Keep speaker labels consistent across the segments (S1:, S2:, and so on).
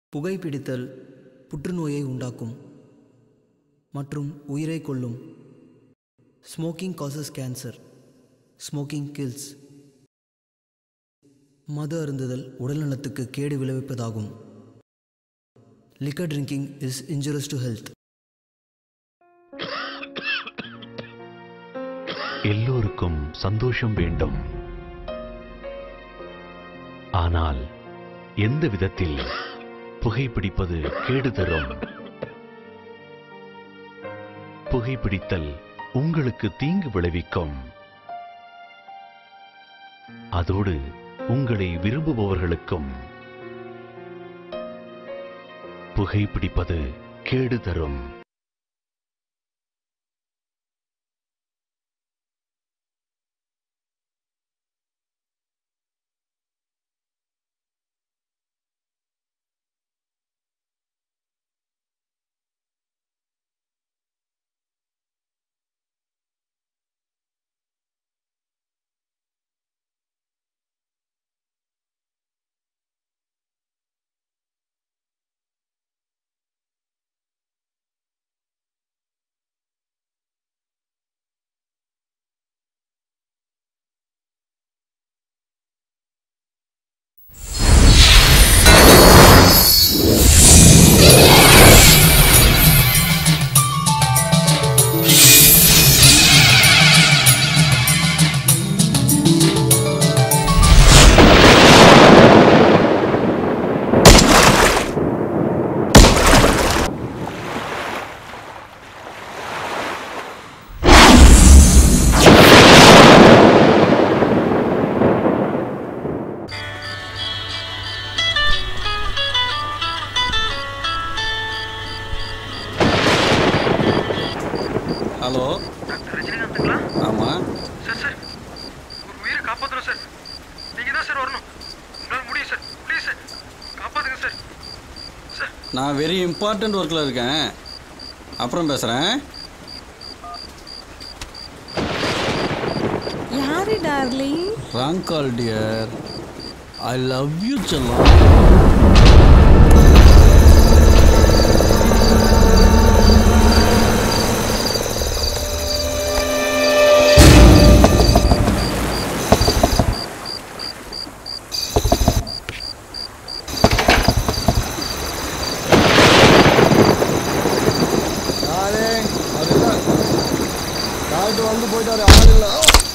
S1: புகைப்பிடித்தல் புற்றுநோயை உண்டாக்கும் மற்றும் உயிரை கொல்லும் smoking causes cancer smoking kills மது அருந்துதல் உடல்நலத்துக்கு கேடு விளைவிப்பதாகும் liquor drinking is injurious to health
S2: எல்லோருக்கும் சந்தோஷம் வேண்டும் ஆனால் எந்த விதத்தில் புகைப்பிடிப்பது கேடு தரும் புகைப்பிடித்தல் உங்களுக்கு தீங்கு விளைவிக்கும் அதோடு உங்களை விரும்புபவர்களுக்கும் புகைப்பிடிப்பது கேடு தரும்
S3: ஹலோ
S4: டாக்டர் ரஜினிகாந்துங்களா
S3: ஆமாம்
S4: சார் சார் ஒரு உயிரை காப்பாற்றணும் சார் நீங்கள் தான் சார் வரணும் உங்களால் முடியும் சார் ப்ளீஸ் சார் காப்பாற்றுங்க சார் சார்
S3: நான் வெரி இம்பார்ட்டண்ட் ஒர்க்கில் இருக்கேன் அப்புறம் பேசுகிறேன்
S5: யாரு darling
S3: wrong call dear I love you செல்லம் டாக்டர் வந்து போயிட்டாரு ஆள் இல்லை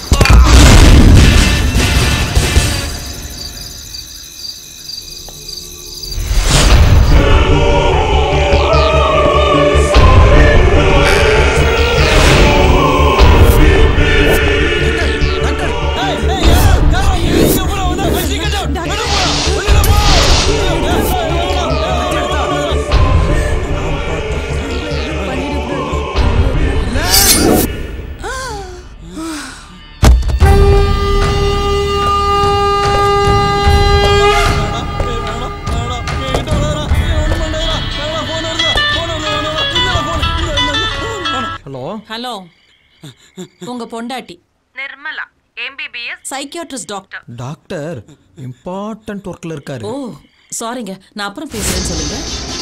S1: ஹலோ
S5: ஹலோ உங்க பொண்டாட்டி
S6: Nirmala MBBS
S5: psychiatrist doctor
S1: doctor important ஒர்க்கில் இருக்காரு
S5: ஓ சாரிங்க நான் அப்புறம் பேசுறேன்னு சொல்லுங்க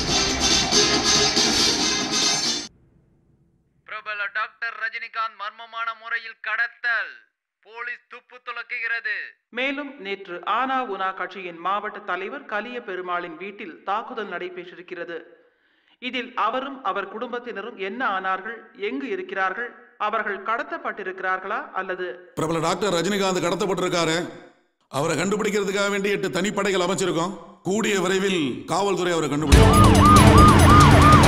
S4: பிரபல டாக்டர் ரஜினிகாந்த் மர்மமான முறையில் கடத்தல் போலீஸ் துப்பு துலக்குகிறது
S7: மேலும் நேற்று ஆனா உனா கட்சியின் மாவட்ட தலைவர் கலிய பெருமாளின் வீட்டில் தாக்குதல் நடைபெற்றிருக்கிறது இதில் அவரும் அவர் குடும்பத்தினரும் என்ன ஆனார்கள் எங்கு இருக்கிறார்கள் அவர்கள் கடத்தப்பட்டிருக்கிறார்களா அல்லது
S8: பிரபல டாக்டர் ரஜினிகாந்த் கடத்தப்பட்டிருக்காரு அவரை கண்டுபிடிக்கிறதுக்காக வேண்டி எட்டு தனிப்படைகள் அமைச்சிருக்கோம் கூடிய விரைவில் காவல்துறை அவரை கண்டுபிடிக்கும்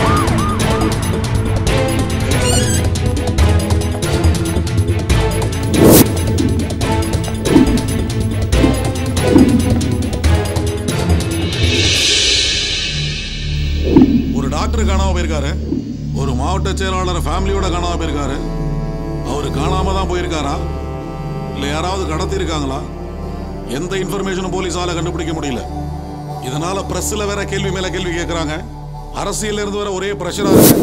S8: ஒரு டாக்டர் காணாம போயிருக்காரு ஒரு மாவட்ட செயலாளர் ஃபேமிலியோட காணாம போயிருக்காரு அவர் காணாம தான் போயிருக்காரா இல்ல யாராவது கடத்திருக்காங்களா எந்த இன்ஃபர்மேஷனும் போலீஸால கண்டுபிடிக்க முடியல இதனால பிரஸ்ல வேற கேள்வி மேல கேள்வி கேட்கறாங்க அரசியல்ல இருந்து வர ஒரே பிரஷரா இருக்கு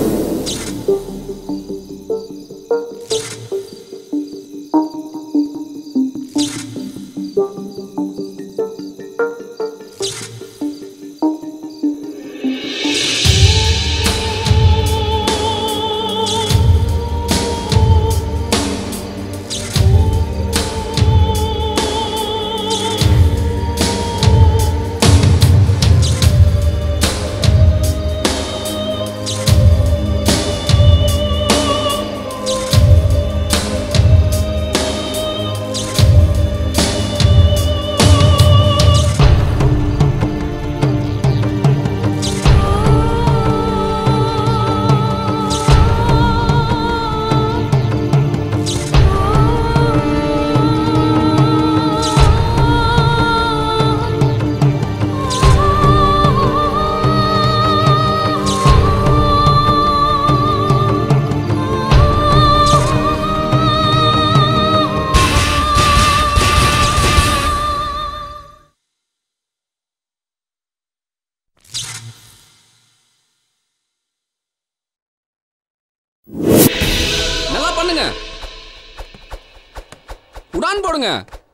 S3: உடான் போடுங்க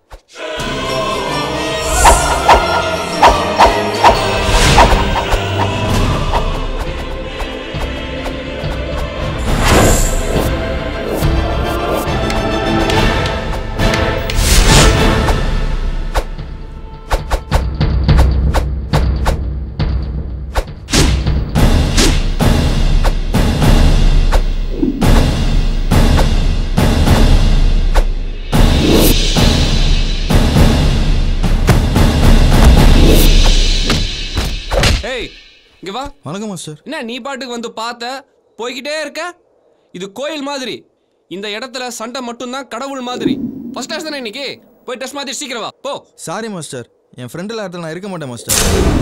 S3: ஏய் இங்க வா
S9: வணக்கம் மாஸ்டர்
S3: என்ன நீ பாட்டுக்கு வந்து பார்த்த போய்கிட்டே இருக்க இது கோயில் மாதிரி இந்த இடத்துல சண்டை மட்டும்தான் கடவுள் மாதிரி ஃபர்ஸ்ட் கிளாஸ் தானே இன்னைக்கு போய் டெஸ்ட் மாதிரி சீக்கிரம் வா போ
S9: சாரி மாஸ்டர் என் ஃப்ரெண்டில் இடத்துல நான் இருக்க மாட்டேன் மாஸ்டர்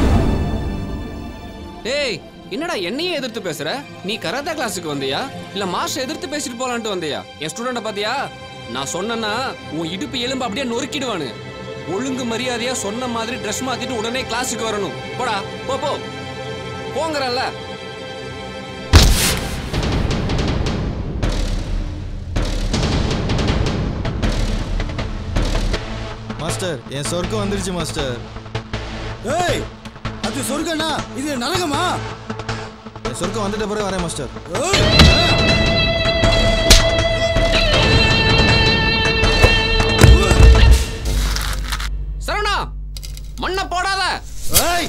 S3: டேய் என்னடா என்னையே எதிர்த்து பேசுற நீ கராத்தே கிளாஸுக்கு வந்தியா இல்ல மாஸ்டர் எதிர்த்து பேசிட்டு போலான்ட்டு வந்தியா என் ஸ்டூடெண்ட பாத்தியா நான் சொன்னேன்னா உன் இடுப்பு எலும்பு அப்படியே நொறுக்கிடுவானு ஒழுங்கு மரியாதையா சொன்ன மாதிரி ட்ரெஸ் மாத்திட்டு உடனே கிளாஸுக்கு வரணும் போடா போ போ போங்கறல்ல
S9: மாஸ்டர் என் சொர்க்கம் வந்துருச்சு மாஸ்டர்
S10: ஏய் அது சொர்க்கண்ணா இது நரகமா
S9: என் சொர்க்கம் வந்துட்ட பிறகு வரேன் மாஸ்டர்
S3: சரவணா மண்ணை போடாத
S10: ஏய்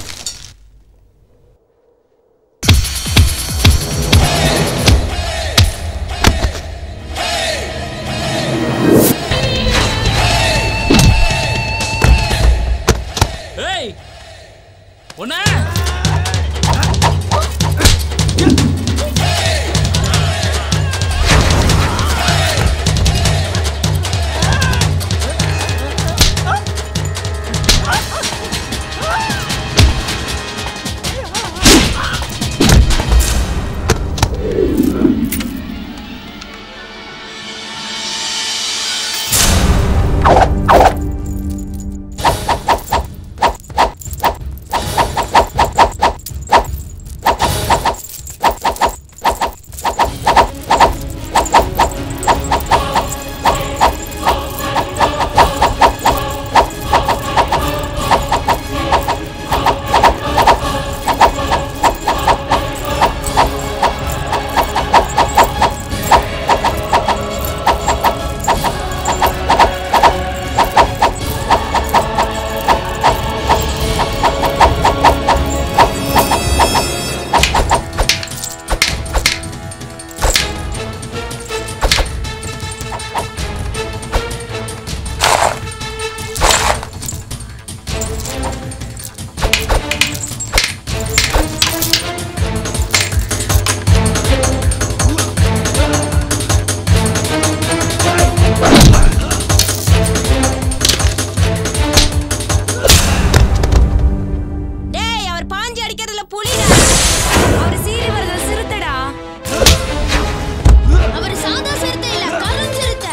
S11: ஏய் ஒண்ணு
S12: டேய் அவர் பாஞ்சு அடிக்கிறதுல புலிடா அவர் சீறி வரதுல சிறுத்தைடா அவர் சாதா சிறுத்தை இல்ல கருஞ்சிறுத்தை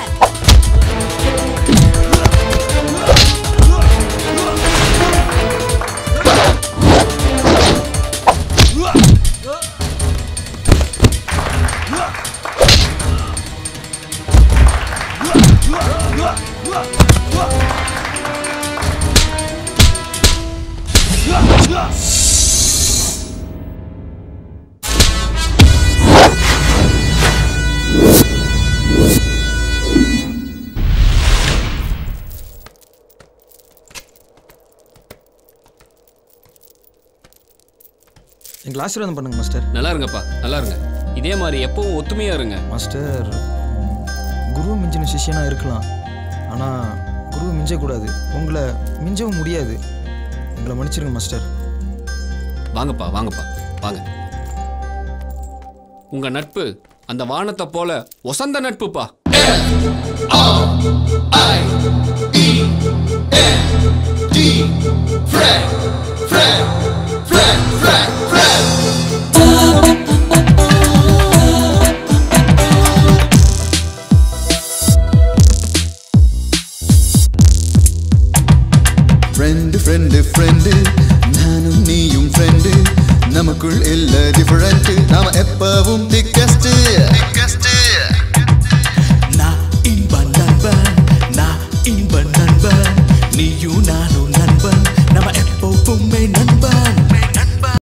S9: எங்கள் ஆசீர்வாதம் பண்ணுங்க மாஸ்டர்
S3: நல்லா இருங்கப்பா நல்லா இருங்க இதே மாதிரி எப்பவும் ஒத்துமையா இருங்க
S9: மாஸ்டர் குரு மிஞ்சின சிஷ்யனாக இருக்கலாம் ஆனால் குருவை மிஞ்சக்கூடாது உங்களை மிஞ்சவும் முடியாது உங்களை மன்னிச்சிருங்க மாஸ்டர்
S3: வாங்கப்பா வாங்கப்பா வாங்க உங்க நட்பு அந்த வானத்தை போல ஒசந்த நட்புப்பா
S13: ஃப்ரெண்டு ஃப்ரெண்டு ஃப்ரெண்டு நானும் நீயும் ஃப்ரெண்டு நமக்குள் இல்ல டிஃபரண்ட் நாம எப்பவும் திக்கஸ்ட் திக்கஸ்ட்
S10: நான் இன்ப நண்பன் நான் இன்ப
S14: நண்பன் நீயும் நானும் நண்பன் நம்ம எப்பவுமே நண்பன்